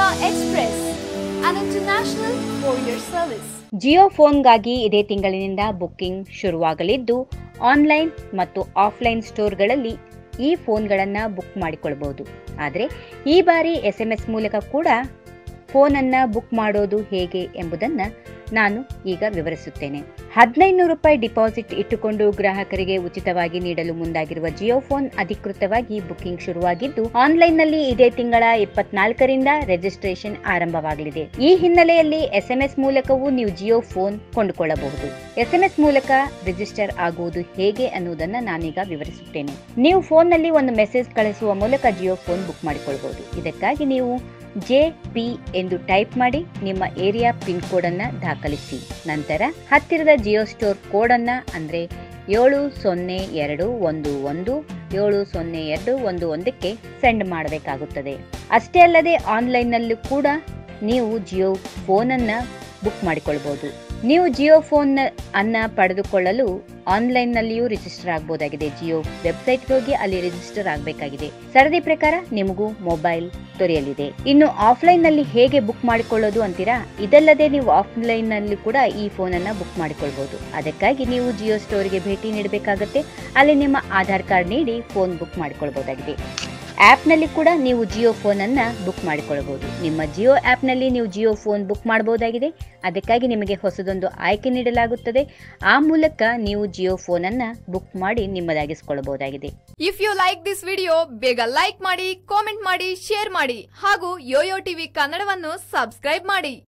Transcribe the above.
Express, an international courier service. Jio ಫೋನ್ಗಾಗಿ ಇದೇ ತಿಂಗಳಿನಿಂದ ಬುಕ್ಕಿಂಗ್ ಶುರುವಾಗಲಿದ್ದು ಆನ್ಲೈನ್ ಮತ್ತು ಆಫ್ಲೈನ್ ಸ್ಟೋರ್ಗಳಲ್ಲಿ ಈ ಫೋನ್ಗಳನ್ನು ಬುಕ್ ಮಾಡಿಕೊಳ್ಬಹುದು ಆದರೆ ಈ ಬಾರಿ ಎಸ್ ಎಂ ಎಸ್ ಮೂಲಕ ಕೂಡ ಫೋನನ್ನು ಬುಕ್ ಮಾಡೋದು ಹೇಗೆ ಎಂಬುದನ್ನು ನಾನು ಈಗ ವಿವರಿಸುತ್ತೇನೆ ಹದಿನೈದು ರೂಪಾಯಿ ಡಿಪಾಸಿಟ್ ಇಟ್ಟುಕೊಂಡು ಗ್ರಾಹಕರಿಗೆ ಉಚಿತವಾಗಿ ನೀಡಲು ಮುಂದಾಗಿರುವ ಜಿಯೋ ಫೋನ್ ಅಧಿಕೃತವಾಗಿ ಬುಕ್ಕಿಂಗ್ ಶುರುವಾಗಿದ್ದು ಆನ್ಲೈನ್ನಲ್ಲಿ ಇದೇ ತಿಂಗಳ ಇಪ್ಪತ್ನಾಲ್ಕರಿಂದ ರಿಜಿಸ್ಟ್ರೇಷನ್ ಆರಂಭವಾಗಲಿದೆ ಈ ಹಿನ್ನೆಲೆಯಲ್ಲಿ ಎಸ್ಎಂಎಸ್ ಮೂಲಕವೂ ನೀವು ಜಿಯೋ ಫೋನ್ ಕೊಂಡುಕೊಳ್ಳಬಹುದು ಎಸ್ಎಂಎಸ್ ಮೂಲಕ ರಿಜಿಸ್ಟರ್ ಆಗುವುದು ಹೇಗೆ ಅನ್ನುವುದನ್ನು ನಾನೀಗ ವಿವರಿಸುತ್ತೇನೆ ನೀವು ಫೋನ್ನಲ್ಲಿ ಒಂದು ಮೆಸೇಜ್ ಕಳಿಸುವ ಮೂಲಕ ಜಿಯೋ ಫೋನ್ ಬುಕ್ ಮಾಡಿಕೊಳ್ಳಬಹುದು ಇದಕ್ಕಾಗಿ ನೀವು ಜೆ ಪಿ ಎಂದು ಟೈಪ್ ಮಾಡಿ ನಿಮ್ಮ ಏರಿಯಾ ಪಿನ್ ಕೋಡ್ ಅನ್ನ ದಾಖಲಿಸಿ ನಂತರ ಹತ್ತಿರದ ಜಿಯೋ ಸ್ಟೋರ್ ಕೋಡ್ ಅನ್ನ ಅಂದ್ರೆ ಏಳು ಸೊನ್ನೆ ಎರಡು ಒಂದು ಒಂದು ಏಳು ಸೊನ್ನೆ ಎರಡು ಒಂದು ಒಂದಕ್ಕೆ ಸೆಂಡ್ ಮಾಡಬೇಕಾಗುತ್ತದೆ ಅಷ್ಟೇ ಅಲ್ಲದೆ ಆನ್ಲೈನ್ನಲ್ಲೂ ಕೂಡ ನೀವು ಜಿಯೋ ಫೋನನ್ನು ಬುಕ್ ಮಾಡಿಕೊಳ್ಬಹುದು ನೀವು ಜಿಯೋ ಫೋನ್ ಅನ್ನ ಪಡೆದುಕೊಳ್ಳಲು ಆನ್ಲೈನ್ನಲ್ಲಿಯೂ ರಿಜಿಸ್ಟರ್ ಆಗಬಹುದಾಗಿದೆ ಜಿಯೋ ವೆಬ್ಸೈಟ್ಗೆ ಹೋಗಿ ಅಲ್ಲಿ ರಿಜಿಸ್ಟರ್ ಆಗಬೇಕಾಗಿದೆ ಸರದಿ ಪ್ರಕಾರ ನಿಮಗೂ ಮೊಬೈಲ್ ದೊರೆಯಲಿದೆ ಇನ್ನು ಆಫ್ಲೈನ್ ನಲ್ಲಿ ಹೇಗೆ ಬುಕ್ ಮಾಡಿಕೊಳ್ಳೋದು ಅಂತೀರಾ ಇದಲ್ಲದೆ ನೀವು ಆಫ್ಲೈನ್ ನಲ್ಲಿ ಕೂಡ ಈ ಫೋನ್ ಅನ್ನ ಬುಕ್ ಮಾಡಿಕೊಳ್ಬಹುದು ಅದಕ್ಕಾಗಿ ನೀವು ಜಿಯೋ ಸ್ಟೋರ್ಗೆ ಭೇಟಿ ನೀಡಬೇಕಾಗುತ್ತೆ ಅಲ್ಲಿ ನಿಮ್ಮ ಆಧಾರ್ ಕಾರ್ಡ್ ನೀಡಿ ಫೋನ್ ಬುಕ್ ಮಾಡಿಕೊಳ್ಬಹುದಾಗಿದೆ ಆ್ಯಪ್ನಲ್ಲಿ ಕೂಡ ನೀವು ಜಿಯೋ ಫೋನನ್ನು ಬುಕ್ ಮಾಡಿಕೊಳ್ಳಬಹುದು ನಿಮ್ಮ ಜಿಯೋ ಆ್ಯಪ್ನಲ್ಲಿ ನೀವು ಜಿಯೋ ಫೋನ್ ಬುಕ್ ಮಾಡಬಹುದಾಗಿದೆ ಅದಕ್ಕಾಗಿ ನಿಮಗೆ ಹೊಸದೊಂದು ಆಯ್ಕೆ ನೀಡಲಾಗುತ್ತದೆ ಆ ಮೂಲಕ ನೀವು ಜಿಯೋ ಫೋನನ್ನು ಬುಕ್ ಮಾಡಿ ನಿಮ್ಮದಾಗಿಸಿಕೊಳ್ಳಬಹುದಾಗಿದೆ if you like this video ಬೇಗ ಲೈಕ್ ಮಾಡಿ ಕಾಮೆಂಟ್ ಮಾಡಿ ಶೇರ್ ಮಾಡಿ ಹಾಗೂ ಯೋಯೋ ಟಿವಿ ಕನ್ನಡವನ್ನು ಸಬ್ಸ್ಕ್ರೈಬ್ ಮಾಡಿ